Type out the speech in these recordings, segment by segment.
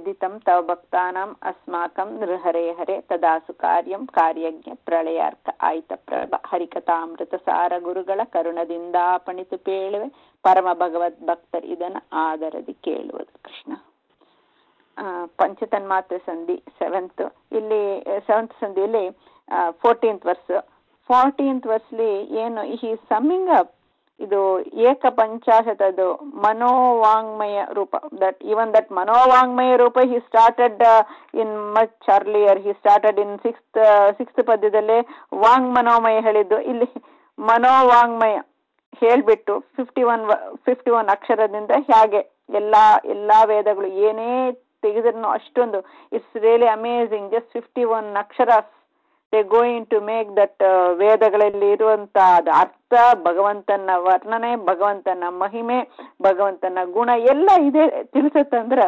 ವಿದಿತಂ ತವ ಭಕ್ತಾನಾಂ ಅಸ್ಮಾಕಂ ನೃಹರೇ ಹರೆ ತದಾಸು ಕಾರ್ಯಂ ಕಾರ್ಯಜ್ಞ ಪ್ರಳಯಾರ್ಕ ಆಯ್ತ ಪ್ರಭ ಹರಿಕಥಾಮೃತ ಸಾರ ಗುರುಗಳ ಕರುಣದಿಂದ ಪಣಿತು ಪೇಳುವೆ ಪರಮ ಭಗವದ್ ಭಕ್ತರು ಇದನ್ನು ಆದರದಿ ಕೇಳುವುದು ಕೃಷ್ಣ ಪಂಚತನ್ಮಾತ್ರ ಸಂಧಿ ಸೆವೆಂತ್ ಇಲ್ಲಿ ಸೆವೆಂತ್ ಸಂಧಿಯಲ್ಲಿ ಫೋರ್ಟೀನ್ತ್ ವರ್ಸ್ ಫೋರ್ಟೀನ್ತ್ ವರ್ಸ್ಲಿ ಏನು ಹಿ ಸಮ್ಮಿಂಗ್ ಅಪ್ ಇದು ಏಕ ಪಂಚಾಶತದು ಮನೋವಾಂಗ್ಮಯ ರೂಪ ದಟ್ ಈವನ್ ದಟ್ ಮನೋವಾಂಗ್ಮಯ ರೂಪ he started in much earlier he started in sixth sixth ಪದ್ಯದಲ್ಲೇ ವಾಂಗ್ ಮನೋಮಯ ಹೇಳಿದ್ದು ಇಲ್ಲಿ ಮನೋವಾಂಗ್ಮಯ ಹೇಳ್ಬಿಟ್ಟು ಫಿಫ್ಟಿ ಒನ್ ಫಿಫ್ಟಿ ಒನ್ ಅಕ್ಷರದಿಂದ ಹೇಗೆ ಎಲ್ಲ ಎಲ್ಲ ವೇದಗಳು ಏನೇ ತೆಗೆದ್ರೂ ಅಷ್ಟೊಂದು it's really amazing just fifty one ಅಕ್ಷರ they going to make that ವೇದಗಳಲ್ಲಿ ಇರುವಂತ ಅದು ಅರ್ಥ ಭಗವಂತನ ವರ್ಣನೆ ಭಗವಂತನ ಮಹಿಮೆ ಭಗವಂತನ ಗುಣ ಎಲ್ಲ ಇದೆ ತಿಳಿಸುತ್ತಂದ್ರೆ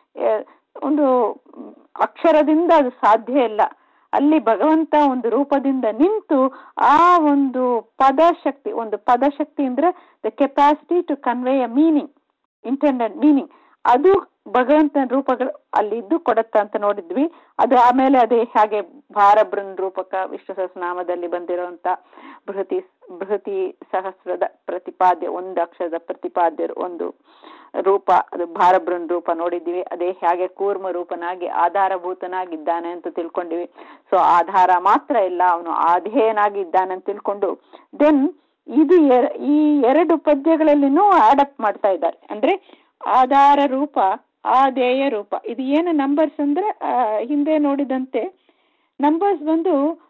ಒಂದು ಅಕ್ಷರದಿಂದ ಅದು ಸಾಧ್ಯ ಇಲ್ಲ ಅಲ್ಲಿ ಭಗವಂತ ಒಂದು ರೂಪದಿಂದ ನಿಂತು ಆ ಒಂದು ಪದಶಕ್ತಿ ಒಂದು ಪದಶಕ್ತಿ ಅಂದ್ರೆ the capacity to convey a meaning intended meaning ಅದು ಭಗವಂತನ ರೂಪಗಳು ಅಲ್ಲಿ ಇದ್ದು ಕೊಡತ್ತ ಅಂತ ನೋಡಿದ್ವಿ ಅದು ಆಮೇಲೆ ಅದೇ ಹಾಗೆ ಭಾರಬ್ರನ್ ರೂಪಕ ವಿಶ್ವ ಸಹಸ್ರನಾಮದಲ್ಲಿ ಬಂದಿರುವಂತ ಬೃಹತಿ ಬೃಹತಿ ಸಹಸ್ರದ ಪ್ರತಿಪಾದ್ಯ ಒಂದು ಅಕ್ಷರದ ಪ್ರತಿಪಾದ್ಯ ಒಂದು ರೂಪ ಅದು ಭಾರಬ್ರನ್ ರೂಪ ನೋಡಿದ್ವಿ ಅದೇ ಹೇಗೆ ಕೂರ್ಮ ರೂಪನಾಗಿ ಆಧಾರಭೂತನಾಗಿದ್ದಾನೆ ಅಂತ ತಿಳ್ಕೊಂಡಿವಿ ಸೊ ಆಧಾರ ಮಾತ್ರ ಇಲ್ಲ ಅವನು ಆಧೇಯನಾಗಿ ಇದ್ದಾನೆ ಅಂತ ತಿಳ್ಕೊಂಡು ದೆನ್ ಇದು ಈ ಎರಡು ಪದ್ಯಗಳಲ್ಲಿನೂ ಆಡಪ್ ಮಾಡ್ತಾ ಇದ್ದಾರೆ ಅಂದ್ರೆ ಆಧಾರ ರೂಪ ಆದೇಯ ರೂಪ ಇದು ಏನು ನಂಬರ್ಸ್ ಅಂದ್ರೆ ಹಿಂದೆ ನೋಡಿದಂತೆ ನಂಬರ್ಸ್ ಬಂದು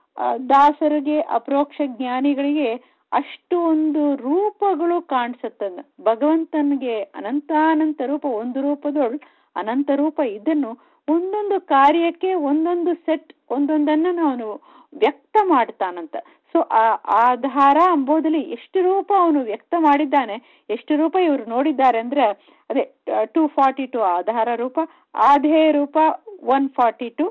ದಾಸರಿಗೆ ಅಪ್ರೋಕ್ಷ ಜ್ಞಾನಿಗಳಿಗೆ ಅಷ್ಟು ಒಂದು ರೂಪಗಳು ಕಾಣಿಸುತ್ತದ ಭಗವಂತನಿಗೆ ಅನಂತಾನಂತ ರೂಪ ಒಂದು ರೂಪದೊಳ್ ಅನಂತ ರೂಪ ಇದನ್ನು ಒಂದೊಂದು ಕಾರ್ಯಕ್ಕೆ ಒಂದೊಂದು ಸೆಟ್ ಒಂದೊಂದನ್ನು ಅವನು ವ್ಯಕ್ತ ಮಾಡ್ತಾನಂತ ಸೊ ಆ ಆಧಾರ ಅಂಬೋದಲ್ಲಿ ಎಷ್ಟು ರೂಪ ಅವನು ವ್ಯಕ್ತ ಮಾಡಿದ್ದಾನೆ ಎಷ್ಟು ರೂಪ ಇವರು ನೋಡಿದ್ದಾರೆ ಅಂದ್ರೆ ಅದೇ ಟೂ ಫಾರ್ಟಿ ಟು ಆಧಾರ ರೂಪ ಆಧೇಯ ರೂಪ ಒನ್ ಫಾರ್ಟಿ ಟು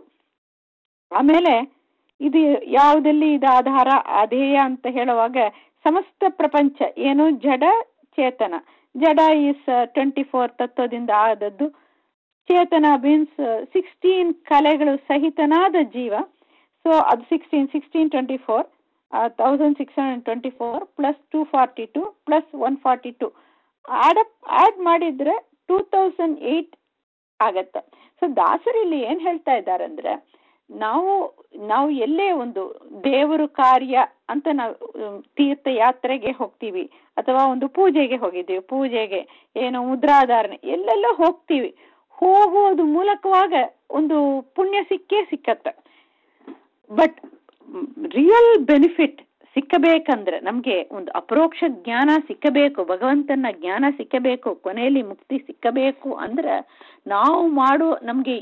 ಆಮೇಲೆ ಇದು ಯಾವುದಲ್ಲಿ ಇದು ಆಧಾರ ಆಧೇಯ ಅಂತ ಹೇಳುವಾಗ ಸಮಸ್ತ ಪ್ರಪಂಚ ಏನು ಜಡ ಚೇತನ ಜಡ ಈಸ್ ಟ್ವೆಂಟಿ ಫೋರ್ ತತ್ವದಿಂದ ಆದದ್ದು ಚೇತನ ಮೀನ್ಸ್ ಸಿಕ್ಸ್ಟೀನ್ ಕಲೆಗಳು ಸಹಿತನಾದ ಜೀವ ಸೊ ಅದು sixteen sixteen twenty four thousand six hundred twenty four plus two forty two plus one forty two add up add ಮಾಡಿದರೆ ಟೂ ತೌಸಂಡ್ ಏಯ್ಟ್ ಆಗತ್ತೆ ಸೊ ದಾಸರು ಇಲ್ಲಿ ಏನು ಹೇಳ್ತಾ ಇದ್ದಾರೆ ಅಂದರೆ ನಾವು ನಾವು ಎಲ್ಲೇ ಒಂದು ದೇವರು ಕಾರ್ಯ ಅಂತ ನಾವು ತೀರ್ಥಯಾತ್ರೆಗೆ ಹೋಗ್ತೀವಿ ಅಥವಾ ಒಂದು ಪೂಜೆಗೆ ಹೋಗಿದ್ದೀವಿ ಪೂಜೆಗೆ ಏನು ಮುದ್ರಾಧಾರಣೆ ಎಲ್ಲೆಲ್ಲ ಹೋಗ್ತೀವಿ ಹೋಗೋದು ಮೂಲಕವಾಗ ಒಂದು ಪುಣ್ಯ ಸಿಕ್ಕೇ ಸಿಕ್ಕತ್ತೆ ಬಟ್ ರಿಯಲ್ ಬೆನಿಫಿಟ್ ಸಿಕ್ಕಬೇಕಂದ್ರೆ ನಮಗೆ ಒಂದು ಅಪರೋಕ್ಷ ಜ್ಞಾನ ಸಿಕ್ಕಬೇಕು ಭಗವಂತನ ಜ್ಞಾನ ಸಿಕ್ಕಬೇಕು ಕೊನೆಯಲ್ಲಿ ಮುಕ್ತಿ ಸಿಕ್ಕಬೇಕು ಅಂದ್ರೆ ನಾವು ಮಾಡೋ ನಮಗೆ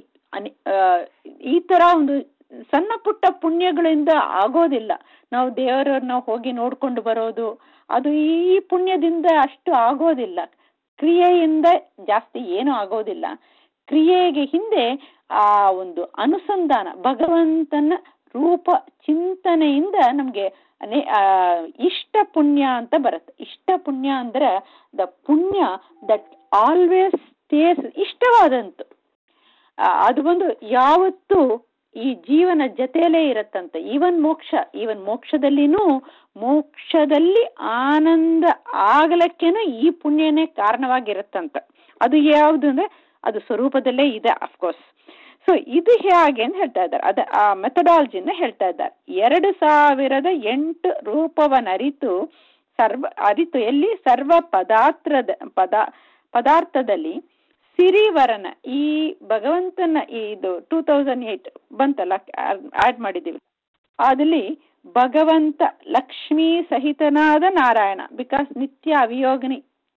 ಈ ತರ ಒಂದು ಸಣ್ಣ ಪುಟ್ಟ ಪುಣ್ಯಗಳಿಂದ ಆಗೋದಿಲ್ಲ ನಾವು ದೇವರನ್ನ ಹೋಗಿ ನೋಡ್ಕೊಂಡು ಬರೋದು ಅದು ಈ ಪುಣ್ಯದಿಂದ ಅಷ್ಟು ಆಗೋದಿಲ್ಲ ಕ್ರಿಯೆಯಿಂದ ಜಾಸ್ತಿ ಏನೂ ಆಗೋದಿಲ್ಲ ಕ್ರಿಯೆಗೆ ಹಿಂದೆ ಆ ಒಂದು ಅನುಸಂಧಾನ ಭಗವಂತನ ರೂಪ ಚಿಂತನೆಯಿಂದ ನಮಗೆ ಅನೇ ಇಷ್ಟ ಪುಣ್ಯ ಅಂತ ಬರುತ್ತೆ ಇಷ್ಟ ಪುಣ್ಯ ಅಂದ್ರೆ ದ ಪುಣ್ಯ ದಟ್ ಆಲ್ವೇಸ್ ಸ್ಟೇಸ್ ಇಷ್ಟವಾದಂತು ಅದು ಬಂದು ಯಾವತ್ತೂ ಈ ಜೀವನ ಜೊತೆಯಲ್ಲೇ ಇರತ್ತಂತೆ ಈವನ್ ಮೋಕ್ಷ ಈವನ್ ಮೋಕ್ಷದಲ್ಲಿನೂ ಮೋಕ್ಷದಲ್ಲಿ ಆನಂದ ಆಗಲಕ್ಕೇನು ಈ ಪುಣ್ಯನೇ ಕಾರಣವಾಗಿರುತ್ತಂತ ಅದು ಯಾವುದು ಅಂದ್ರೆ ಅದು ಸ್ವರೂಪದಲ್ಲೇ ಇದೆ ಅಫ್ಕೋರ್ಸ್ ಸೊ ಇದು ಹೇಗೆ ಅಂತ ಹೇಳ್ತಾ ಇದ್ದಾರೆ ಅದ ಆ ಮೆಥಡಾಲಜಿನ ಹೇಳ್ತಾ ಇದ್ದಾರೆ ಎರಡು ಸಾವಿರದ ಎಂಟು ರೂಪವನ್ನರಿತು ಸರ್ವ ಅರಿತು ಎಲ್ಲಿ ಸರ್ವ ಪದಾರ್ಥದ ಪದ ಪದಾರ್ಥದಲ್ಲಿ ಸಿರಿವರನ ಈ ಭಗವಂತನ ಇದು ಟೂ ತೌಸಂಡ್ ಏಟ್ ಬಂತಲ್ಲ ಆಡ್ ಮಾಡಿದ್ದೀವಿ ಅದಲ್ಲಿ ಭಗವಂತ ಲಕ್ಷ್ಮೀ ಸಹಿತನಾದ ನಾರಾಯಣ ಬಿಕಾಸ್ ನಿತ್ಯ ಅವಿಯೋಗಿನಿ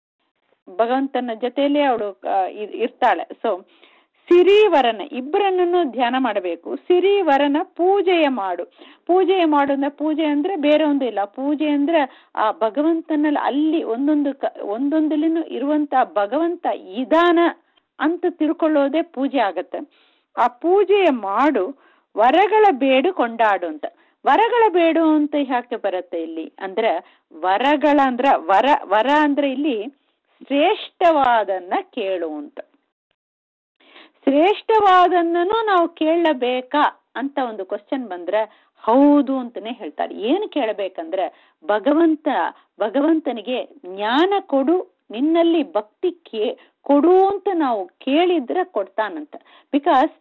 ಭಗವಂತನ ಜೊತೆಯಲ್ಲೇ ಅವಳು ಇರ್ತಾಳೆ ಸೊ ಸಿರಿವರನ ಇಬ್ಬರನ್ನು ಧ್ಯಾನ ಮಾಡಬೇಕು ಸಿರಿವರನ ಪೂಜೆಯ ಮಾಡು ಪೂಜೆಯ ಮಾಡು ಅಂದ್ರೆ ಪೂಜೆ ಅಂದ್ರೆ ಬೇರೆ ಒಂದು ಇಲ್ಲ ಪೂಜೆ ಅಂದ್ರೆ ಆ ಭಗವಂತನಲ್ಲಿ ಅಲ್ಲಿ ಒಂದೊಂದು ಕ ಒಂದೊಂದಲ್ಲಿನೂ ಇರುವಂತ ಭಗವಂತ ಇದಾನ ಅಂತ ತಿಳ್ಕೊಳ್ಳೋದೇ ಪೂಜೆ ಆಗತ್ತೆ ಆ ಪೂಜೆಯ ಮಾಡು ವರಗಳ ಬೇಡು ಕೊಂಡಾಡು ಅಂತ ವರಗಳ ಬೇಡು ಅಂತ ಯಾಕೆ ಬರುತ್ತೆ ಇಲ್ಲಿ ಅಂದ್ರೆ ವರಗಳ ಅಂದ್ರ ವರ ವರ ಅಂದ್ರೆ ಇಲ್ಲಿ ಶ್ರೇಷ್ಠವಾದನ್ನ ಕೇಳು ಅಂತ ಶ್ರೇಷ್ಠವಾದನ್ನೂ ನಾವು ಕೇಳಬೇಕಾ ಅಂತ ಒಂದು ಕ್ವಶನ್ ಬಂದ್ರೆ ಹೌದು ಅಂತಾನೆ ಹೇಳ್ತಾರೆ ಏನು ಕೇಳಬೇಕಂದ್ರೆ ಭಗವಂತ ಭಗವಂತನಿಗೆ ಜ್ಞಾನ ಕೊಡು ನಿನ್ನಲ್ಲಿ ಭಕ್ತಿ ಕೇ ಕೊಡು ಅಂತ ನಾವು ಕೇಳಿದ್ರೆ ಕೊಡ್ತಾನಂತ ಬಿಕಾಸ್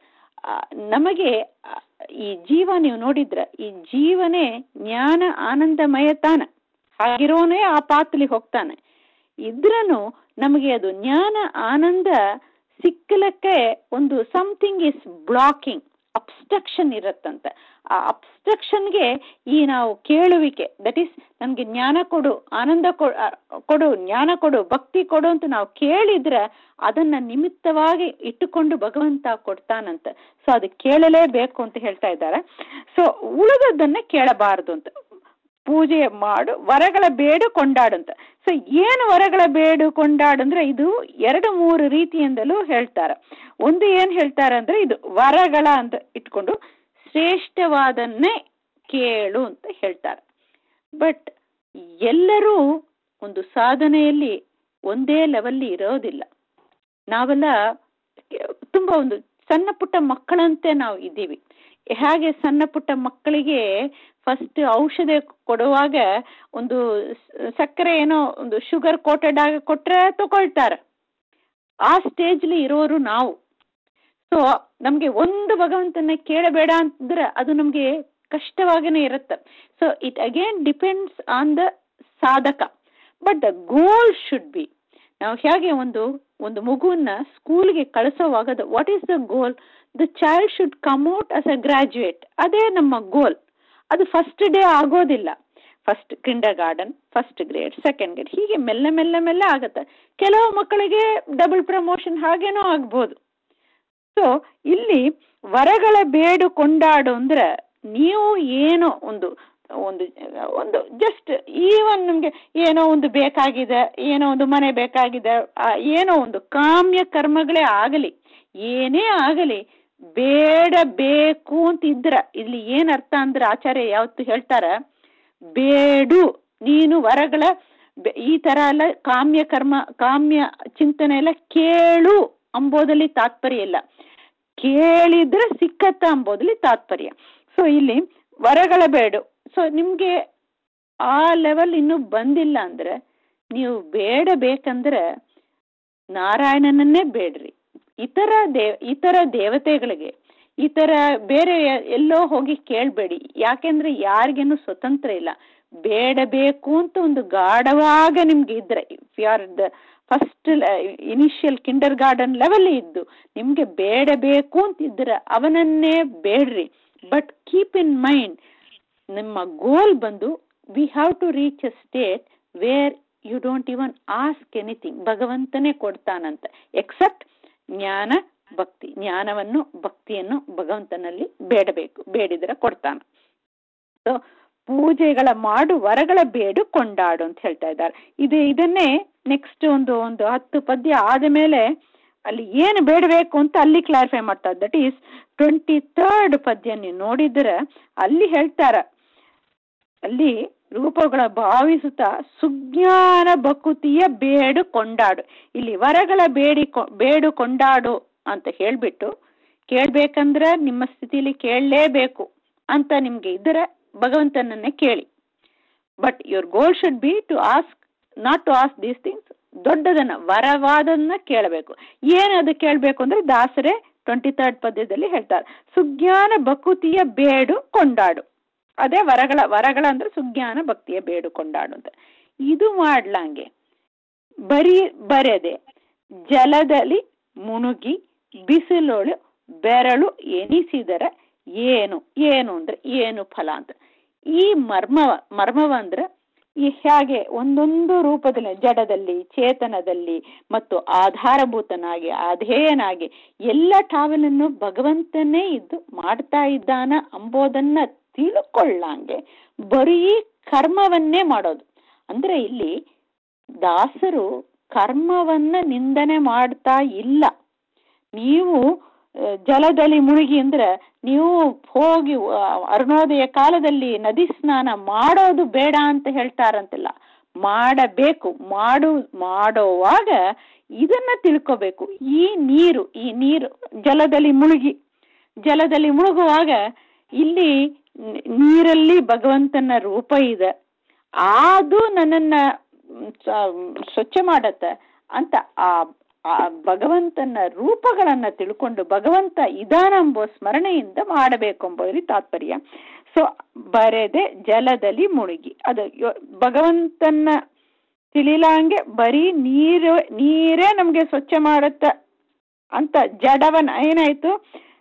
ನಮಗೆ ಆ, ಈ ಜೀವ ನೀವು ನೋಡಿದ್ರ ಈ ಜೀವನೇ ಜ್ಞಾನ ಆನಂದಮಯ ತಾನ ಹಾಗಿರೋನೇ ಆ ಪಾತ್ಲಿ ಹೋಗ್ತಾನೆ ಇದ್ರನು ನಮಗೆ ಅದು ಜ್ಞಾನ ಆನಂದ ಸಿಕ್ಕಲಕ್ಕೆ ಒಂದು ಸಮಥಿಂಗ್ ಇಸ್ ಬ್ಲಾಕಿಂಗ್ ಅಬ್ಸ್ಟ್ರಕ್ಷನ್ ಇರತ್ತಂತೆ ಆ ಅಬ್ಸ್ಟ್ರಕ್ಷನ್ಗೆ ಈ ನಾವು ಕೇಳುವಿಕೆ ದಟ್ ಈಸ್ ನನ್ಗೆ ಜ್ಞಾನ ಕೊಡು ಆನಂದ ಕೊ- ಆ, ಕೊಡು ಜ್ಞಾನ ಕೊಡು ಭಕ್ತಿ ಕೊಡು ಅಂತ ನಾವು ಕೇಳಿದ್ರೆ ಅದನ್ನ ನಿಮಿತ್ತವಾಗಿ ಇಟ್ಟುಕೊಂಡು ಭಗವಂತ ಕೊಡ್ತಾನಂತ ಸೊ ಅದು ಕೇಳಲೇಬೇಕು ಅಂತ ಹೇಳ್ತಾ ಇದ್ದಾರೆ ಸೊ ಉಳಿದದ್ದನ್ನ ಕೇಳಬಾರದು ಅಂತ ಪೂಜೆ ಮಾಡು ವರಗಳ ಬೇಡು ಕೊಂಡಾಡು ಅಂತ ಸೊ ಏನು ವರಗಳ ಬೇಡು ಕೊಂಡಾಡು ಅಂದ್ರೆ ಇದು ಎರಡು ಮೂರು ರೀತಿಯಿಂದಲೂ ಹೇಳ್ತಾರೆ ಒಂದು ಏನ್ ಹೇಳ್ತಾರೆ ಅಂದ್ರೆ ಇದು ವರಗಳ ಅಂತ ಇಟ್ಕೊಂಡು ಶ್ರೇಷ್ಠವಾದನ್ನೇ ಕೇಳು ಅಂತ ಹೇಳ್ತಾರೆ ಬಟ್ ಎಲ್ಲರೂ ಒಂದು ಸಾಧನೆಯಲ್ಲಿ ಒಂದೇ ಲೆವೆಲ್ಲಿ ಇರೋದಿಲ್ಲ ನಾವೆಲ್ಲ ತುಂಬಾ ಒಂದು ಸಣ್ಣ ಪುಟ್ಟ ಮಕ್ಕಳಂತೆ ನಾವು ಇದ್ದೀವಿ ಹಾಗೆ ಸಣ್ಣ ಪುಟ್ಟ ಮಕ್ಕಳಿಗೆ ಫಸ್ಟ್ ಔಷಧಿ ಕೊಡುವಾಗ ಒಂದು ಸ- ಸಕ್ಕರೆ ಏನೋ ಒಂದು ಶುಗರ್ ಕೋಟೆಡ್ ಆಗಿ ಕೊಟ್ರೆ ತಗೊಳ್ತಾರೆ ಆ ಸ್ಟೇಜ್ಲಿ ಇರೋರು ನಾವು ಸೊ ನಮ್ಗೆ ಒಂದು ಭಗವಂತನ ಕೇಳಬೇಡ ಅಂತಂದ್ರೆ ಅದು ನಮ್ಗೆ ಕಷ್ಟವಾಗನೇ ಇರುತ್ತೆ so it again depends on the ಸಾಧಕ but the goal should be ನಾವು ಹೇಗೆ ಒಂದು ಒಂದು ಮಗುವನ್ನ ಸ್ಕೂಲ್ಗೆ ಕಳಿಸೋವಾಗ what is the goal the child should come out as a graduate ಅದೇ ನಮ್ಮ ಗೋಲ್ ಅದು ಫಸ್ಟ್ ಡೇ ಆಗೋದಿಲ್ಲ first kindergarten first grade second grade ಹೀಗೆ ಮೆಲ್ಲ ಮೆಲ್ಲ ಮೆಲ್ಲ ಆಗುತ್ತೆ ಕೆಲವು ಮಕ್ಕಳಿಗೆ ಡಬಲ್ ಪ್ರಮೋಷನ್ ಹಾಗೇನೋ ಆಗ್ಬೋದು ಸೊ ಇಲ್ಲಿ ವರಗಳ ಬೇಡು ಕೊಂಡಾಡು ಅಂದ್ರೆ ನೀವು ಏನೋ ಒಂದು ಒಂದು ಒಂದು ಜಸ್ಟ್ ಈವನ್ ನಿಮ್ಗೆ ಏನೋ ಒಂದು ಬೇಕಾಗಿದೆ ಏನೋ ಒಂದು ಮನೆ ಬೇಕಾಗಿದೆ ಆ, ಏನೋ ಒಂದು ಕಾಮ್ಯ ಕರ್ಮಗಳೇ ಆಗಲಿ ಏನೇ ಆಗಲಿ ಬೇಡ ಬೇಕು ಅಂತ ಇದ್ರ ಇಲ್ಲಿ ಏನ್ ಅರ್ಥ ಅಂದ್ರೆ ಆಚಾರ್ಯ ಯಾವತ್ತು ಹೇಳ್ತಾರ ಬೇಡು ನೀನು ವರಗಳ ಬೆ- ಈ ತರ ಎಲ್ಲ ಕಾಮ್ಯ ಕರ್ಮ ಕಾಮ್ಯ ಚಿಂತನೆ ಎಲ್ಲ ಕೇಳು ಅಂಬೋದಲ್ಲಿ ತಾತ್ಪರ್ಯ ಇಲ್ಲ ಕೇಳಿದ್ರೆ ಸಿಕ್ಕತ್ತ ಅಂಬೋದಲ್ಲಿ ತಾತ್ಪರ್ಯ ಸೊ ಇಲ್ಲಿ ವರಗಳ ಬೇಡು ಸೊ ನಿಮ್ಗೆ ಆ ಲೆವೆಲ್ ಇನ್ನೂ ಬಂದಿಲ್ಲ ಅಂದ್ರೆ ನೀವು ಬೇಡ ಬೇಕಂದ್ರೆ ನಾರಾಯಣನನ್ನೇ ಬೇಡ್ರಿ ಇತರ ದೇವ್ ಇತರ ದೇವತೆಗಳಿಗೆ ಇತರ ಬೇರೆ ಎಲ್ಲೋ ಹೋಗಿ ಕೇಳಬೇಡಿ ಯಾಕೆಂದ್ರೆ ಯಾರಿಗೇನು ಸ್ವತಂತ್ರ ಇಲ್ಲ ಬೇಡಬೇಕು ಅಂತ ಒಂದು ಗಾಢವಾಗ ನಿಮ್ಗೆ ಇದ್ರೆ if you are the first initial kindergarten level ಇದ್ದು ನಿಮ್ಗೆ ಬೇಡಬೇಕು ಅಂತಿದ್ರೆ ಅವನನ್ನೇ ಬೇಡ್ರಿ ಬಟ್ ಕೀಪ್ ಇನ್ ಮೈಂಡ್ ನಿಮ್ಮ ಗೋಲ್ ಬಂದು we have to reach a state where you don't even ask anything ಭಗವಂತನೇ ಕೊಡ್ತಾನಂತ ಎಕ್ಸೆಪ್ಟ್ ಜ್ಞಾನ ಭಕ್ತಿ ಜ್ಞಾನವನ್ನು ಭಕ್ತಿಯನ್ನು ಭಗವಂತನಲ್ಲಿ ಬೇಡಬೇಕು ಬೇಡಿದ್ರೆ ಕೊಡ್ತಾನ ಸೊ ಪೂಜೆಗಳ ಮಾಡು ವರಗಳ ಬೇಡು ಕೊಂಡಾಡು ಅಂತ ಹೇಳ್ತಾ ಇದ್ದಾರೆ ಇದು ಇದನ್ನೇ ನೆಕ್ಸ್ಟ್ ಒಂದು ಒಂದು ಹತ್ತು ಪದ್ಯ ಆದ ಮೇಲೆ ಅಲ್ಲಿ ಏನು ಬೇಡಬೇಕು ಅಂತ ಅಲ್ಲಿ ಕ್ಲಾರಿಫೈ ಮಾಡ್ತಾರೆ ದಟ್ ಈಸ್ ಟ್ವೆಂಟಿ ಥರ್ಡ್ ಪದ್ಯ ನೀವು ನೋಡಿದ್ರೆ ಅಲ್ಲಿ ಹೇಳ್ತಾರ ಅಲ್ಲಿ ರೂಪಗಳ ಭಾವಿಸುತ್ತಾ ಸುಜ್ಞಾನ ಬಕುತಿಯ ಬೇಡು ಕೊಂಡಾಡು ಇಲ್ಲಿ ವರಗಳ ಬೇಡಿ ಬೇಡು ಕೊಂಡಾಡು ಅಂತ ಹೇಳ್ಬಿಟ್ಟು ಕೇಳ್ಬೇಕಂದ್ರೆ ನಿಮ್ಮ ಸ್ಥಿತಿಲಿ ಕೇಳಲೇಬೇಕು ಅಂತ ನಿಮ್ಗೆ ಇದ್ರೆ ಭಗವಂತನನ್ನೇ ಕೇಳಿ but your goal should be to ask not to ask these things ದೊಡ್ಡದನ್ನ ವರವಾದನ್ನ ಕೇಳಬೇಕು ಏನದು ಕೇಳಬೇಕು ಅಂದ್ರೆ ದಾಸರೇ ಟ್ವೆಂಟಿ ಥರ್ಡ್ ಪದ್ಯದಲ್ಲಿ ಹೇಳ್ತಾರೆ ಸುಜ್ಞಾನ ಬಕುತಿಯ ಬೇಡು ಕೊಂಡಾಡು ಅದೇ ವರಗಳ ವರಗಳ ಅಂದ್ರೆ ಸುಜ್ಞಾನ ಭಕ್ತಿಯ ಬೇಡು ಕೊಂಡಾಡು ಅಂತ ಇದು ಮಾಡ್ಲಂಗೆ ಬರೀ ಬರೆದೆ ಜಲದಲ್ಲಿ ಮುಣುಗಿ ಬಿಸಿಲೊಳು ಬೆರಳು ಎನಿಸಿದರೆ ಏನು ಏನು ಅಂದ್ರೆ ಏನು ಫಲ ಅಂತ ಈ ಮರ್ಮವ ಮರ್ಮವ ಅಂದ್ರೆ ಈ ಹೇಗೆ ಒಂದೊಂದು ರೂಪದಲ್ಲಿ ಜಡದಲ್ಲಿ ಚೇತನದಲ್ಲಿ ಮತ್ತು ಆಧಾರಭೂತನಾಗಿ ಅಧೇಯನಾಗಿ ಎಲ್ಲ ಠಾವಲನ್ನು ಭಗವಂತನೇ ಇದ್ದು ಮಾಡ್ತಾ ಇದ್ದಾನ ಅಂಬೋದನ್ನ ತಿಳ್ಕೊಳ್ಳಂಗೆ ಬರೀ ಕರ್ಮವನ್ನೇ ಮಾಡೋದು ಅಂದ್ರೆ ಇಲ್ಲಿ ದಾಸರು ಕರ್ಮವನ್ನ ನಿಂದನೆ ಮಾಡ್ತಾ ಇಲ್ಲ ನೀವು ಜಲದಲ್ಲಿ ಮುಳುಗಿ ಅಂದ್ರೆ ನೀವು ಹೋಗಿ ಅರುಣೋದಯ ಕಾಲದಲ್ಲಿ ನದಿ ಸ್ನಾನ ಮಾಡೋದು ಬೇಡ ಅಂತ ಹೇಳ್ತಾರಂತಿಲ್ಲ ಮಾಡಬೇಕು ಮಾಡು ಮಾಡೋವಾಗ ಇದನ್ನ ತಿಳ್ಕೋಬೇಕು ಈ ನೀರು ಈ ನೀರು ಜಲದಲ್ಲಿ ಮುಳುಗಿ ಜಲದಲ್ಲಿ ಮುಳುಗುವಾಗ ಇಲ್ಲಿ ನೀರಲ್ಲಿ ಭಗವಂತನ ರೂಪ ಇದೆ ಅದು ನನ್ನನ್ನ ಸ್ವಚ್ಛ ಮಾಡತ್ತೆ ಅಂತ ಆ ಆ ಭಗವಂತನ ರೂಪಗಳನ್ನ ತಿಳ್ಕೊಂಡು ಭಗವಂತ ಇದಾನೆಂಬ ಸ್ಮರಣೆಯಿಂದ ಮಾಡಬೇಕು ಎಂಬುದರಲ್ಲಿ ತಾತ್ಪರ್ಯ ಸೊ ಬರೆದೆ ಜಲದಲ್ಲಿ ಮುಳುಗಿ ಅದು ಭಗವಂತನ ತಿಳಿಲಾಂಗೆ ಬರೀ ನೀರು ನೀರೇ ನಮ್ಗೆ ಸ್ವಚ್ಛ ಮಾಡತ್ತ ಅಂತ ಜಡವನ್ ಏನಾಯ್ತು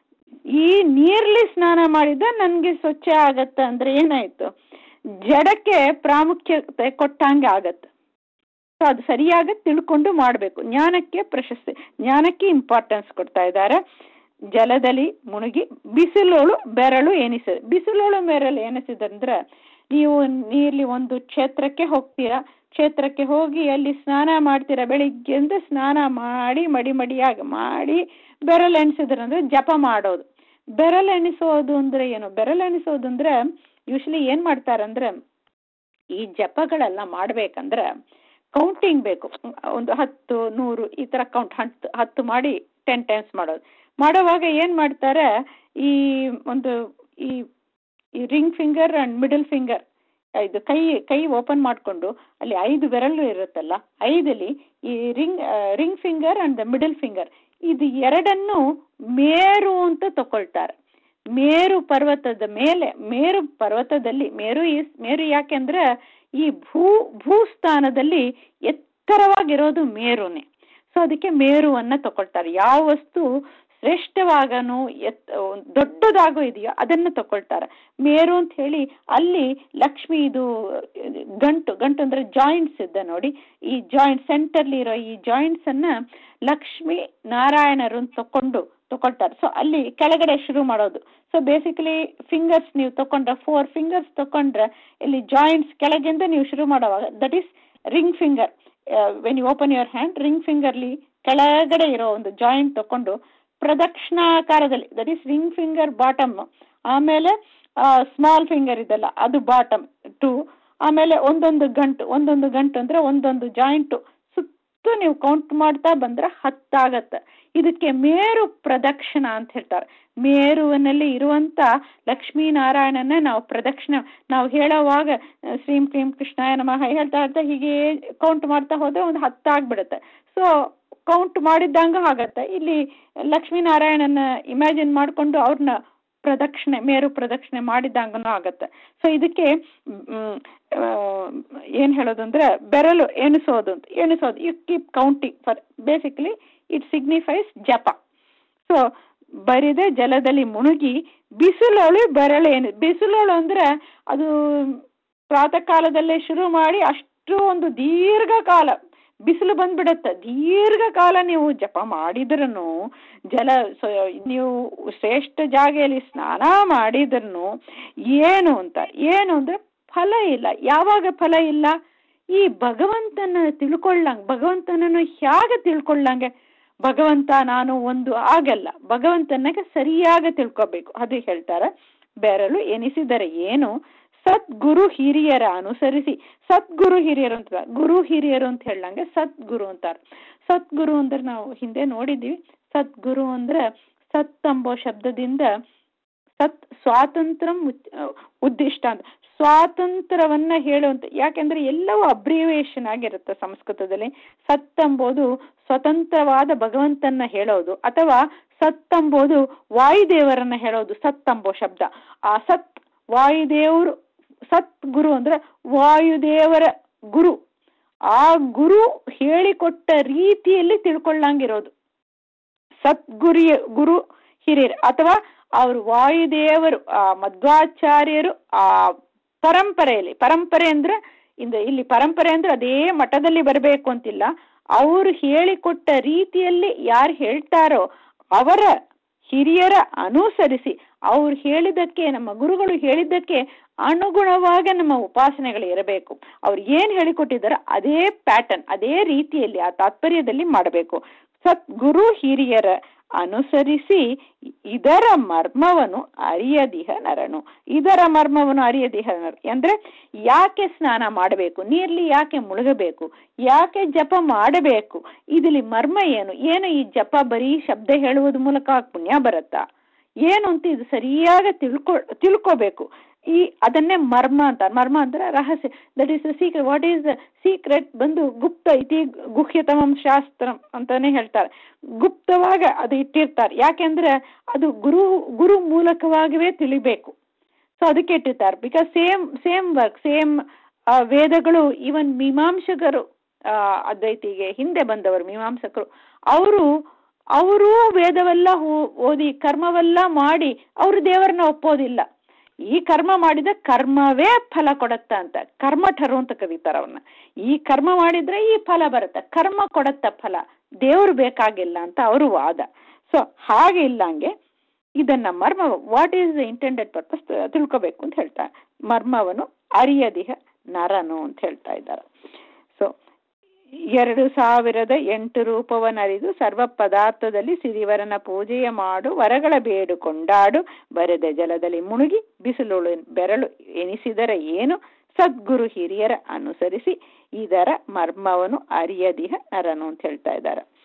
ಈ ನೀರ್ಲಿ ಸ್ನಾನ ಮಾಡಿದ ನನ್ಗೆ ಸ್ವಚ್ಛ ಆಗತ್ತ ಅಂದ್ರೆ ಏನಾಯ್ತು ಜಡಕ್ಕೆ ಪ್ರಾಮುಖ್ಯತೆ ಕೊಟ್ಟಂಗೆ ಆಗತ್ತೆ ಸೊ ಅದು ಸರಿಯಾಗಿ ತಿಳ್ಕೊಂಡು ಮಾಡಬೇಕು ಜ್ಞಾನಕ್ಕೆ ಪ್ರಶಸ್ತಿ ಜ್ಞಾನಕ್ಕೆ ಇಂಪಾರ್ಟೆನ್ಸ್ ಕೊಡ್ತಾ ಇದ್ದಾರೆ ಜಲದಲ್ಲಿ ಮುಳುಗಿ ಬಿಸಿಲೋಳು ಬೆರಳು ಎನಿಸಿದ ಬಿಸಿಲೋಳು ಬೆರಳು ಎನಿಸಿದಂದ್ರೆ ನೀವು ನೀರ್ಲಿ ಒಂದು ಕ್ಷೇತ್ರಕ್ಕೆ ಹೋಗ್ತೀರಾ ಕ್ಷೇತ್ರಕ್ಕೆ ಹೋಗಿ ಅಲ್ಲಿ ಸ್ನಾನ ಮಾಡ್ತೀರಾ ಬೆಳಿಗ್ಗೆಂದ ಸ್ನಾನ ಮಾಡಿ ಮಡಿ ಮಡಿಯಾಗಿ ಮಾಡಿ ಬೆರಳು ಎಣಿಸಿದ್ರಂದ್ರೆ ಜಪ ಮಾಡೋದು ಬೆರಳು ಎಣಿಸೋದು ಅಂದ್ರೆ ಏನು ಬೆರಳು ಎಣಿಸೋದು ಅಂದ್ರೆ ಯೂಶ್ವಲಿ ಏನ್ ಮಾಡ್ತಾರಂದ್ರೆ ಈ ಜಪಗಳೆಲ್ಲ ಮಾಡ್ಬೇಕಂದ್ರೆ ಕೌಂಟಿಂಗ್ ಬೇಕು ಒಂದು ಹತ್ತು ನೂರು ಈ ತರ ಕೌಂಟ್ ಹತ್ತು ಹತ್ತು ಮಾಡಿ ಟೆನ್ ಟೈಮ್ಸ್ ಮಾಡೋದು ಮಾಡೋವಾಗ ಏನ್ ಮಾಡ್ತಾರೆ ಈ ಒಂದು ಈ ಈ ring finger and middle finger ಇದು ಕೈ ಕೈ ಓಪನ್ ಮಾಡಿಕೊಂಡು ಅಲ್ಲಿ ಐದು ಬೆರಳು ಇರುತ್ತಲ್ಲ ಐದಲ್ಲಿ ಈ ring ring finger and the middle finger ಇದು ಎರಡನ್ನು ಮೇರು ಅಂತ ತಗೊಳ್ತಾರೆ ಮೇರು ಪರ್ವತದ ಮೇಲೆ ಮೇರು ಪರ್ವತದಲ್ಲಿ ಮೇರು ಈ ಮೇರು ಯಾಕೆಂದ್ರೆ ಈ ಭೂ ಭೂಸ್ಥಾನದಲ್ಲಿ ಎತ್ತರವಾಗಿರೋದು ಮೇರುನೇ ಸೊ ಅದಕ್ಕೆ ಮೇರುವನ್ನ ತಗೊಳ್ತಾರೆ ಯಾವ ವಸ್ತು ಶ್ರೇಷ್ಠವಾಗನು ಎತ್ ದೊಡ್ಡದಾಗೋ ಇದೆಯೋ ಅದನ್ನ ತಗೊಳ್ತಾರೆ ಮೇರು ಅಂತ ಹೇಳಿ ಅಲ್ಲಿ ಲಕ್ಷ್ಮಿ ಇದು ಗಂಟು ಗಂಟು ಅಂದ್ರೆ ಜಾಯಿಂಟ್ಸ್ ಇದೆ ನೋಡಿ ಈ ಜಾಯಿಂಟ್ ಸೆಂಟರ್ಲಿ ಇರೋ ಈ ಜಾಯಿಂಟ್ಸ್ ಅನ್ನ ಲಕ್ಷ್ಮಿ ನಾರಾಯಣರು ತಕೊಂಡು ತಗೊಳ್ತಾರೆ ಸೊ ಅಲ್ಲಿ ಕೆಳಗಡೆ ಶುರು ಮಾಡೋದು ಸೊ ಬೇಸಿಕಲಿ ಫಿಂಗರ್ಸ್ ನೀವು ತಕೊಂಡ್ರೆ ಫೋರ್ ಫಿಂಗರ್ಸ್ ತಕೊಂಡ್ರೆ ಇಲ್ಲಿ ಜಾಯಿಂಟ್ಸ್ ಕೆಳಗಿಂದ ನೀವು ಶುರು ಮಾಡುವಾಗ that is ring finger when you open your hand ring ಫಿಂಗರ್ಲಿ ಕೆಳಗಡೆ ಇರೋ ಒಂದು ಜಾಯಿಂಟ್ ತಕೊಂಡು ಪ್ರದಕ್ಷಿಣಾಕಾರದಲ್ಲಿ that is ring finger bottom ಆಮೇಲೆ ಸ್ಮಾಲ್ ಫಿಂಗರ್ ಇದೆಲ್ಲ ಅದು ಬಾಟಮ್ ಟು ಆಮೇಲೆ ಒಂದೊಂದು ಗಂಟು ಒಂದೊಂದು ಗಂಟು ಅಂದ್ರೆ ಒಂದೊಂದು ಜಾಯಿಂಟು ಸುತ್ತು ನೀವು ಕೌಂಟ್ ಮಾಡ್ತಾ ಬಂದ್ರೆ ಹತ್ತಾಗತ್ತೆ ಇದಕ್ಕೆ ಮೇರು ಪ್ರದಕ್ಷಿಣ ಅಂತ ಹೇಳ್ತಾರೆ ಮೇರುವಿನಲ್ಲಿ ಇರುವಂತ ಲಕ್ಷ್ಮೀನಾರಾಯಣನ ನಾವು ಪ್ರದಕ್ಷಿಣ ನಾವು ಹೇಳೋವಾಗ ಶ್ರೀಂ ಕ್ರೀಂ ಕೃಷ್ಣಾಯ ನಮಃ ಹೇಳ್ತಾ ಹೇಳ್ತಾ ಹೀಗೆ ಕೌಂಟ್ ಮಾಡ್ತಾ ಹೋದ್ರೆ ಒಂದು ಹತ್ತಾಗ್ಬಿಡುತ್ತೆ ಸೊ ಕೌಂಟ್ ಮಾಡಿದ್ದಂಗ ಆಗತ್ತೆ ಇಲ್ಲಿ ಲಕ್ಷ್ಮೀನಾರಾಯಣನ ಇಮ್ಯಾಜಿನ್ ಮಾಡಿಕೊಂಡು ಅವ್ರನ್ನ ಪ್ರದಕ್ಷಿಣೆ ಮೇರು ಪ್ರದಕ್ಷಿಣೆ ಮಾಡಿದಂಗನೂ ಆಗತ್ತೆ ಸೊ ಇದಕ್ಕೆ ಏನು ಹೇಳೋದು ಅಂದ್ರೆ ಬೆರಳು ಎಣಿಸೋದು ಅಂತ ಎಣಿಸೋದು you keep counting for basically it signifies japa so ಬರಿದೆ ಜಲದಲ್ಲಿ ಮುಳುಗಿ ಬಿಸಿಲೋಳು ಬೆರಳು ಏನು ಬಿಸಿಲೋಳು ಅಂದ್ರೆ ಅದು ಪ್ರಾತಃ ಕಾಲದಲ್ಲೇ ಶುರು ಮಾಡಿ ಅಷ್ಟು ಒಂದು ದೀರ್ಘಕಾಲ ಬಿಸಿಲು ಬಂದ್ಬಿಡತ್ತೆ ದೀರ್ಘಕಾಲ ನೀವು ಜಪ ಮಾಡಿದ್ರೂ ಜಲ ನೀವು ಶ್ರೇಷ್ಠ ಜಾಗೆಯಲ್ಲಿ ಸ್ನಾನ ಮಾಡಿದ್ರೂ ಏನು ಅಂತ ಏನು ಅಂದ್ರೆ ಫಲ ಇಲ್ಲ ಯಾವಾಗ ಫಲ ಇಲ್ಲ ಈ ಭಗವಂತನ ತಿಳ್ಕೊಳ್ಳಂಗೆ ಭಗವಂತನನ್ನು ಹೇಗೆ ತಿಳ್ಕೊಳ್ಳಂಗೆ ಭಗವಂತ ನಾನು ಒಂದು ಆಗಲ್ಲ ಭಗವಂತನಿಗೆ ಸರಿಯಾಗಿ ತಿಳ್ಕೊಬೇಕು ಅದು ಹೇಳ್ತಾರೆ ಬೆರಳು ಎನಿಸಿದರೆ ಏನು ಸದ್ಗುರು ಹಿರಿಯರ ಅನುಸರಿಸಿ ಸದ್ಗುರು ಹಿರಿಯರು ಅಂತ ಗುರು ಹಿರಿಯರು ಅಂತ ಹೇಳಂಗೆ ಸದ್ಗುರು ಅಂತಾರೆ ಸದ್ಗುರು ಅಂದ್ರೆ ನಾವು ಹಿಂದೆ ನೋಡಿದ್ದೀವಿ ಸದ್ಗುರು ಅಂದ್ರೆ ಸತ್ ಎಂಬೋ ಶಬ್ದದಿಂದ ಸತ್ ಸ್ವಾತಂತ್ರ್ಯ ಉದ್ದಿಷ್ಟ ಅಂತ ಸ್ವಾತಂತ್ರ್ಯವನ್ನ ಹೇಳುವಂತ ಯಾಕೆಂದ್ರೆ ಎಲ್ಲವೂ ಅಬ್ರಿವೇಶನ್ ಆಗಿರುತ್ತೆ ಸಂಸ್ಕೃತದಲ್ಲಿ ಸತ್ ಎಂಬುದು ಸ್ವತಂತ್ರವಾದ ಭಗವಂತನ ಹೇಳೋದು ಅಥವಾ ಸತ್ ಎಂಬುದು ವಾಯುದೇವರನ್ನ ಹೇಳೋದು ಸತ್ ಎಂಬೋ ಶಬ್ದ ಆ ಸತ್ ವಾಯುದೇವರು ಸತ್ ಗುರು ಅಂದ್ರೆ ವಾಯುದೇವರ ಗುರು ಆ ಗುರು ಹೇಳಿಕೊಟ್ಟ ರೀತಿಯಲ್ಲಿ ತಿಳ್ಕೊಳ್ಳಂಗಿರೋದು ಸದ್ಗುರಿಯ ಗುರು ಹಿರಿಯರು ಅಥವಾ ಅವರು ವಾಯುದೇವರು ಆ ಮಧ್ವಾಚಾರ್ಯರು ಆ ಪರಂಪರೆಯಲ್ಲಿ ಪರಂಪರೆ ಅಂದ್ರೆ ಇಂದ ಇಲ್ಲಿ ಪರಂಪರೆ ಅಂದ್ರೆ ಅದೇ ಮಠದಲ್ಲಿ ಬರಬೇಕು ಅಂತಿಲ್ಲ ಅವರು ಹೇಳಿಕೊಟ್ಟ ರೀತಿಯಲ್ಲಿ ಯಾರು ಹೇಳ್ತಾರೋ ಅವರ ಹಿರಿಯರ ಅನುಸರಿಸಿ ಅವ್ರು ಹೇಳಿದ್ದಕ್ಕೆ ನಮ್ಮ ಗುರುಗಳು ಹೇಳಿದ್ದಕ್ಕೆ ಅನುಗುಣವಾಗಿ ನಮ್ಮ ಉಪಾಸನೆಗಳು ಇರಬೇಕು ಅವ್ರು ಏನು ಹೇಳಿಕೊಟ್ಟಿದ್ದಾರೋ ಅದೇ ಪ್ಯಾಟರ್ನ್ ಅದೇ ರೀತಿಯಲ್ಲಿ ಆ ತಾತ್ಪರ್ಯದಲ್ಲಿ ಮಾಡಬೇಕು ಸತ್ ಗುರು ಹಿರಿಯರ ಅನುಸರಿಸಿ ಇದರ ಮರ್ಮವನ್ನು ಅರಿಯದಿಹ ನರನು ಇದರ ಮರ್ಮವನ್ನು ಅರಿಯದಿಹ ನರ ಅಂದ್ರೆ ಯಾಕೆ ಸ್ನಾನ ಮಾಡಬೇಕು ನೀರ್ಲಿ ಯಾಕೆ ಮುಳುಗಬೇಕು ಯಾಕೆ ಜಪ ಮಾಡಬೇಕು ಇದಲ್ಲಿ ಮರ್ಮ ಏನು ಏನು ಈ ಜಪ ಬರೀ ಶಬ್ದ ಹೇಳುವುದ ಮೂಲಕ ಪುಣ್ಯ ಬರುತ್ತಾ ಏನು ಅಂತ ಇದು ಸರಿಯಾಗಿ ತಿಳ್ಕೊ ತಿಳ್ಕೋಬೇಕು ಈ ಅದನ್ನೇ ಮರ್ಮ ಅಂತ ಮರ್ಮ ಅಂದ್ರೆ ರಹಸ್ಯ that is the secret what is the secret ಬಂದು ಗುಪ್ತ ಇತಿ ಗುಹ್ಯತಮಂ ಶಾಸ್ತ್ರ ಅಂತಾನೆ ಹೇಳ್ತಾರೆ ಗುಪ್ತವಾಗ ಅದು ಇಟ್ಟಿರ್ತಾರೆ ಯಾಕೆಂದ್ರೆ ಅದು ಗುರು ಗುರು ಮೂಲಕವಾಗಿಯೇ ತಿಳಿಬೇಕು ಸೊ ಅದಕ್ಕೆ ಇಟ್ಟಿರ್ತಾರೆ because same same work same ವೇದಗಳು ಇವನ್ ಮೀಮಾಂಸಕರು ಅದ್ವೈತಿಗೆ ಹಿಂದೆ ಬಂದವರು ಮೀಮಾಂಸಕರು ಅವರು ಅವರು ವೇದವೆಲ್ಲ ಓದಿ ಕರ್ಮವೆಲ್ಲ ಮಾಡಿ ಅವರು ದೇವರನ್ನ ಒಪ್ಪೋದಿಲ್ಲ ಈ ಕರ್ಮ ಮಾಡಿದ ಕರ್ಮವೇ ಫಲ ಕೊಡತ್ತ ಅಂತ ಕರ್ಮಠರು ಅಂತ ಕರೀತಾರ ಅವನ್ನ ಈ ಕರ್ಮ ಮಾಡಿದ್ರೆ ಈ ಫಲ ಬರುತ್ತೆ ಕರ್ಮ ಕೊಡತ್ತ ಫಲ ದೇವ್ರು ಬೇಕಾಗಿಲ್ಲ ಅಂತ ಅವರು ವಾದ ಸೊ ಹಾಗೆ ಇಲ್ಲಂಗೆ ಇದನ್ನ ಮರ್ಮ what is the intended purpose ತಿಳ್ಕೋಬೇಕು ಅಂತ ಹೇಳ್ತಾರೆ ಮರ್ಮವನ್ನು ಅರಿಯದಿಹ ನರನು ಅಂತ ಹೇಳ್ತಾ ಇದ್ದಾರೆ ಸೊ ಎರಡು ಸಾವಿರದ ಎಂಟು ರೂಪವನ್ನರಿದು ಸರ್ವ ಪದಾರ್ಥದಲ್ಲಿ ಸಿರಿವರನ ಪೂಜೆಯ ಮಾಡು ವರಗಳ ಬೇಡು ಕೊಂಡಾಡು ಬರೆದ ಜಲದಲ್ಲಿ ಮುಳುಗಿ ಬಿಸಿಲುಳು ಬೆರಳು ಎನಿಸಿದರ ಏನು ಸದ್ಗುರು ಹಿರಿಯರ ಅನುಸರಿಸಿ ಇದರ ಮರ್ಮವನ್ನು ಅರಿಯದಿಹ ನರನು ಅಂತ ಹೇಳ್ತಾ ಇದ್ದಾರೆ